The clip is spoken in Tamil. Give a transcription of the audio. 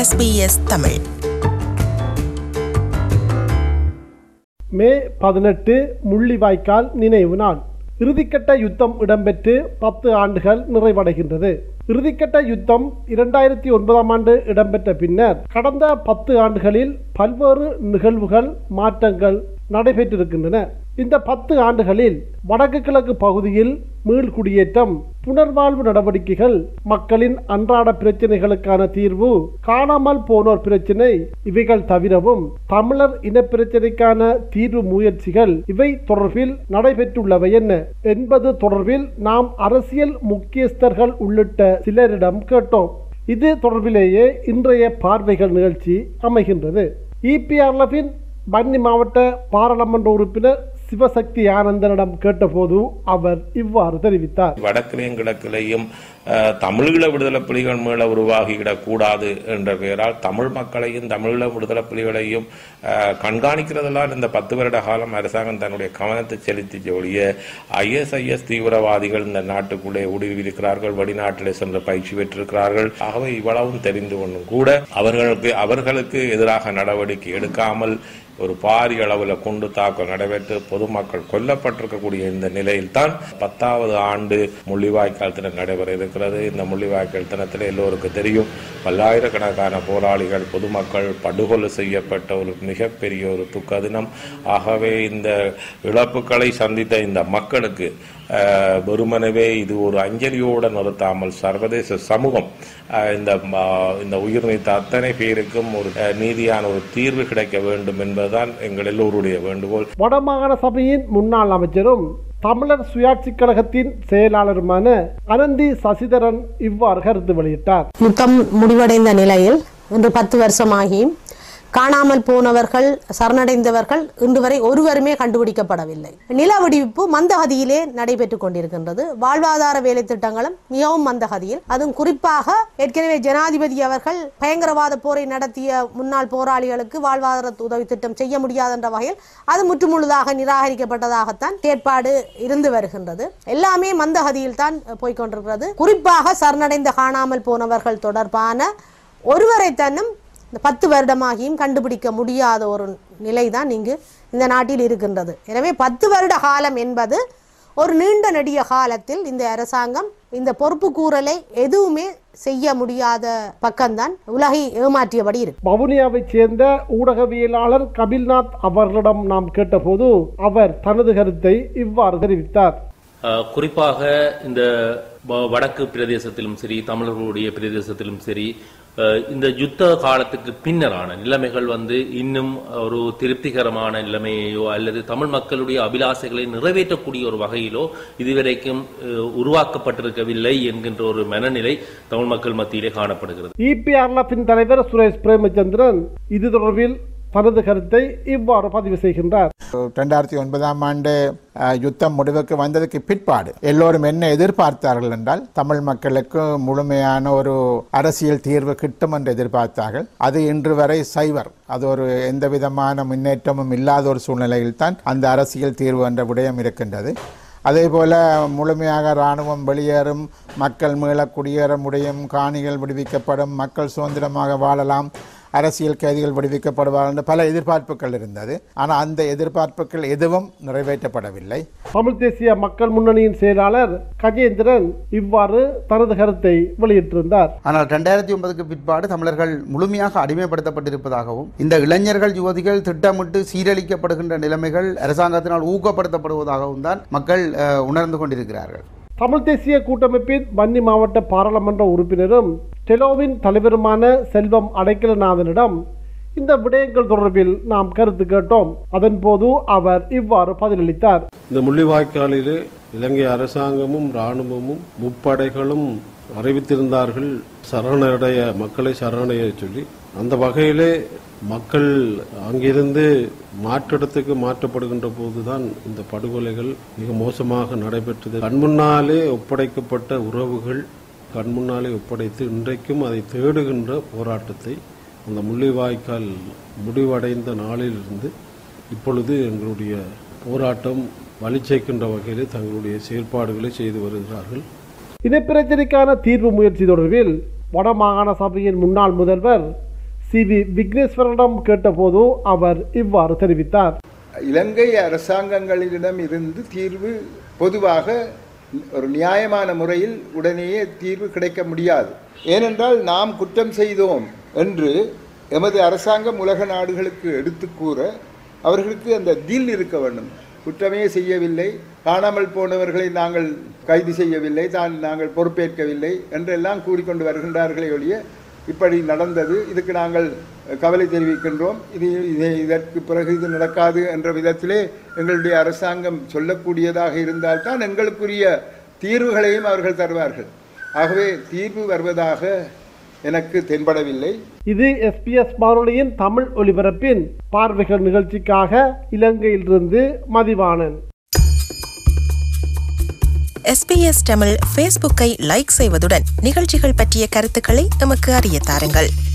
SBS தமிழ் மே பதினெட்டு முள்ளிவாய்க்கால் நினைவு நாள் இறுதிக்கட்ட யுத்தம் இடம்பெற்று பத்து ஆண்டுகள் நிறைவடைகின்றது இறுதிக்கட்ட யுத்தம் இரண்டாயிரத்தி ஒன்பதாம் ஆண்டு இடம்பெற்ற பின்னர் கடந்த பத்து ஆண்டுகளில் பல்வேறு நிகழ்வுகள் மாற்றங்கள் நடைபெற்றிருக்கின்றன இந்த பத்து ஆண்டுகளில் வடக்கு கிழக்கு பகுதியில் மீள்குடியேற்றம் புனர்வாழ்வு நடவடிக்கைகள் மக்களின் அன்றாட பிரச்சனைகளுக்கான தீர்வு காணாமல் போனோர் பிரச்சினை இவைகள் தவிரவும் தமிழர் இன பிரச்சினைக்கான தீர்வு முயற்சிகள் இவை தொடர்பில் நடைபெற்றுள்ளவை என்ன என்பது தொடர்பில் நாம் அரசியல் முக்கியஸ்தர்கள் உள்ளிட்ட சிலரிடம் கேட்டோம் இது தொடர்பிலேயே இன்றைய பார்வைகள் நிகழ்ச்சி அமைகின்றது இபிஆர்லபின் பன்னி மாவட்ட பாராளுமன்ற உறுப்பினர் சிவசக்தி ஆனந்தனிடம் கேட்டபோது அவர் இவ்வாறு தெரிவித்தார் வடக்கிலையும் கிழக்கிலையும் அஹ், தமிழீழ விடுதலை புலிகள் மேல உருவாகிவிடக்கூடாது என்ற பெயரால் தமிழ் மக்களையும் தமிழீழ விடுதலை புலிகளையும் அஹ், கண்காணிக்கிறதெல்லாம் இந்த பத்து வருட காலம் அரசாங்கம் தன்னுடைய கவனத்தை செலுத்தி ஒழிய ஐஎஸ்ஐஎஸ் தீவிரவாதிகள் இந்த நாட்டுக்குள்ளே ஊடுருவியிருக்கிறார்கள் வெளிநாட்டிலே சென்று பயிற்சி பெற்றிருக்கிறார்கள் ஆகவே இவ்வளவும் தெரிந்து கொண்டும் கூட அவர்களுக்கு அவர்களுக்கு எதிராக நடவடிக்கை எடுக்காமல் ஒரு பாரிய அளவில் குண்டு தாக்கல் நடைபெற்று பொதுமக்கள் கொல்லப்பட்டிருக்கக்கூடிய இந்த நிலையில்தான் பத்தாவது ஆண்டு முள்ளிவாய்க்கால் தினம் நடைபெற இருக்கிறது இந்த முள்ளிவாய்க்கால் தினத்தில் எல்லோருக்கும் தெரியும் பல்லாயிரக்கணக்கான போராளிகள் பொதுமக்கள் படுகொலை செய்யப்பட்ட ஒரு மிகப்பெரிய ஒரு துக்க தினம் ஆகவே இந்த இழப்புகளை சந்தித்த இந்த மக்களுக்கு அஹ், வெறுமனவே இது ஒரு அஞ்சலியோடு நிறுத்தாமல் சர்வதேச சமூகம் அஹ், இந்த ம- இந்த உயிர் நீத்த அத்தனை பேருக்கும் ஒரு அஹ், நீதியான ஒரு தீர்வு கிடைக்க வேண்டும் என்பதுதான் எங்கள் எல்லோருடைய வேண்டுகோள் வடமாகாண சபையின் முன்னாள் அமைச்சரும் தமிழர் சுயாட்சி கழகத்தின் செயலாளருமான அனந்தி சசிதரன் இவ்வாறு கருத்து வெளியிட்டார் யுத்தம் முடிவடைந்த நிலையில் இன்று பத்து வருஷமாகியும் காணாமல் போனவர்கள் சரணடைந்தவர்கள் இன்று வரை ஒருவருமே கண்டுபிடிக்கப்படவில்லை நில வெடிப்பு மந்தகதியிலே நடைபெற்றுக் கொண்டிருக்கின்றது வாழ்வாதார வேலை திட்டங்களும் மிகவும் மந்தகதியில் அதுவும் குறிப்பாக ஏற்கனவே ஜனாதிபதி அவர்கள் பயங்கரவாத போரை நடத்திய முன்னாள் போராளிகளுக்கு வாழ்வாதார உதவி திட்டம் செய்ய முடியாது என்ற வகையில் அது முற்றுமுழுதாக நிராகரிக்கப்பட்டதாகத்தான் ஏற்பாடு இருந்து வருகின்றது எல்லாமே மந்தகதியில் தான் போய்கொண்டிருக்கிறது குறிப்பாக சரணடைந்த காணாமல் போனவர்கள் தொடர்பான ஒருவரை தன்னும் இந்த பத்து வருடமாகியும் கண்டுபிடிக்க முடியாத ஒரு நிலைதான் இங்கு இந்த நாட்டில் இருக்கின்றது எனவே பத்து வருட காலம் என்பது ஒரு நீண்ட நெடிய காலத்தில் இந்த அரசாங்கம் இந்த பொறுப்பு கூறலை எதுவுமே செய்ய முடியாத பக்கம்தான் உலகை ஏமாற்றியபடி இருக்கு வவுனியாவைச் சேர்ந்த ஊடகவியலாளர் கபில்நாத் அவர்களிடம் நாம் கேட்டபோது அவர் தனது கருத்தை இவ்வாறு தெரிவித்தார் அஹ், குறிப்பாக இந்த வ- வடக்கு பிரதேசத்திலும் சரி தமிழர்களுடைய பிரதேசத்திலும் சரி அஹ், இந்த யுத்த காலத்துக்கு பின்னரான நிலைமைகள் வந்து இன்னும் ஒரு திருப்திகரமான நிலைமையோ அல்லது தமிழ் மக்களுடைய அபிலாசைகளை நிறைவேற்றக்கூடிய ஒரு வகையிலோ இதுவரைக்கும் அஹ், உருவாக்கப்பட்டிருக்கவில்லை என்கின்ற ஒரு மனநிலை தமிழ் மக்கள் மத்தியிலே காணப்படுகிறது இபிஆர்லபின் தலைவர் சுரேஷ் பிரேமச்சந்திரன் இது தொடர்பில் தனது கருத்தை இவ்வாறு பதிவு செய்கின்றார் ரெண்டாயிரத்தி ஒன்பதாம் ஆண்டு அஹ், யுத்தம் முடிவுக்கு வந்ததுக்கு பிற்பாடு எல்லோரும் என்ன எதிர்பார்த்தார்கள் என்றால் தமிழ் மக்களுக்கு முழுமையான ஒரு அரசியல் தீர்வு கிட்டும் என்று எதிர்பார்த்தார்கள் அது இன்று வரை சைவர் அது ஒரு எந்த விதமான முன்னேற்றமும் இல்லாத ஒரு சூழ்நிலையில்தான் அந்த அரசியல் தீர்வு என்ற விடயம் இருக்கின்றது அதே போல முழுமையாக இராணுவம் வெளியேறும் மக்கள் மீள குடியேற முடியும் காணிகள் விடுவிக்கப்படும் மக்கள் சுதந்திரமாக வாழலாம் அரசியல் கைதிகள் விடுவிக்கப்படுவார்கள் என்று பல எதிர்பார்ப்புகள் இருந்தது ஆனால் அந்த எதிர்பார்ப்புகள் எதுவும் நிறைவேற்றப்படவில்லை தமிழ் தேசிய மக்கள் முன்னணியின் செயலாளர் கஜேந்திரன் இவ்வாறு தனது கருத்தை வெளியிட்டிருந்தார் ஆனால் ரெண்டாயிரத்தி ஒன்பதுக்கு பிற்பாடு தமிழர்கள் முழுமையாக அடிமைப்படுத்தப்பட்டிருப்பதாகவும் இந்த இளைஞர்கள் யுவதிகள் திட்டமிட்டு சீரழிக்கப்படுகின்ற நிலைமைகள் அரசாங்கத்தினால் ஊக்கப்படுத்தப்படுவதாகவும் தான் மக்கள் அஹ், உணர்ந்து கொண்டிருக்கிறார்கள் தமிழ் தேசிய கூட்டமைப்பின் வன்னி மாவட்ட பாராளுமன்ற உறுப்பினரும் டெலோவின் தலைவருமான செல்வம் அடைக்கலநாதனிடம் இந்த விடயங்கள் தொடர்பில் நாம் கருத்து கேட்டோம் அதன்போது அவர் இவ்வாறு பதிலளித்தார் இந்த முள்ளிவாய்க்காலிலே இலங்கை அரசாங்கமும் இராணுவமும் முப்படைகளும் அறிவித்திருந்தார்கள் சரணடைய மக்களை சரணடைய சொல்லி அந்த வகையிலே மக்கள் அங்கிருந்து மாற்றிடத்துக்கு மாற்றப்படுகின்ற போதுதான் இந்த படுகொலைகள் மிக மோசமாக நடைபெற்றது கண்முன்னாலே ஒப்படைக்கப்பட்ட உறவுகள் கண்முன்னாலே ஒப்படைத்து இன்றைக்கும் அதை தேடுகின்ற போராட்டத்தை அந்த முள்ளிவாய்க்கால் முடிவடைந்த நாளிலிருந்து இப்பொழுது எங்களுடைய போராட்டம் வலிச்சேர்க்கின்ற வகையிலே தங்களுடைய செயல்பாடுகளை செய்து வருகிறார்கள் இனப்பிரச்சினைக்கான தீர்வு முயற்சி தொடர்பில் வடமாகாண சபையின் முன்னாள் முதல்வர் சி வி விக்னேஸ்வரனிடம் கேட்டபோது அவர் இவ்வாறு தெரிவித்தார் இலங்கை அரசாங்கங்களிடம் இருந்து தீர்வு பொதுவாக ஒரு நியாயமான முறையில் உடனேயே தீர்வு கிடைக்க முடியாது ஏனென்றால் நாம் குற்றம் செய்தோம் என்று எமது அரசாங்கம் உலக நாடுகளுக்கு எடுத்து கூற அவர்களுக்கு அந்த தில் இருக்க வேண்டும் குற்றமே செய்யவில்லை காணாமல் போனவர்களை நாங்கள் கைது செய்யவில்லை தான் நாங்கள் பொறுப்பேற்கவில்லை என்றெல்லாம் கூறிக்கொண்டு வருகின்றார்களே ஒழிய இப்படி நடந்தது இதுக்கு நாங்கள் கவலை தெரிவிக்கின்றோம் இது இதை இதற்கு பிறகு இது நடக்காது என்ற விதத்திலே எங்களுடைய அரசாங்கம் சொல்லக்கூடியதாக இருந்தால்தான் எங்களுக்குரிய தீர்வுகளையும் அவர்கள் தருவார்கள் ஆகவே தீர்வு வருவதாக எனக்கு தென்படவில்லை இது எஸ்பிஎஸ் வானொலியின் தமிழ் ஒலிபரப்பின் பார்வைகள் நிகழ்ச்சிக்காக இலங்கையிலிருந்து மதிவாணன் எஸ்பிஎஸ் தமிழ் ஃபேஸ்புக்கை லைக் செய்வதுடன் நிகழ்ச்சிகள் பற்றிய கருத்துக்களை எமக்கு அறிய தாருங்கள்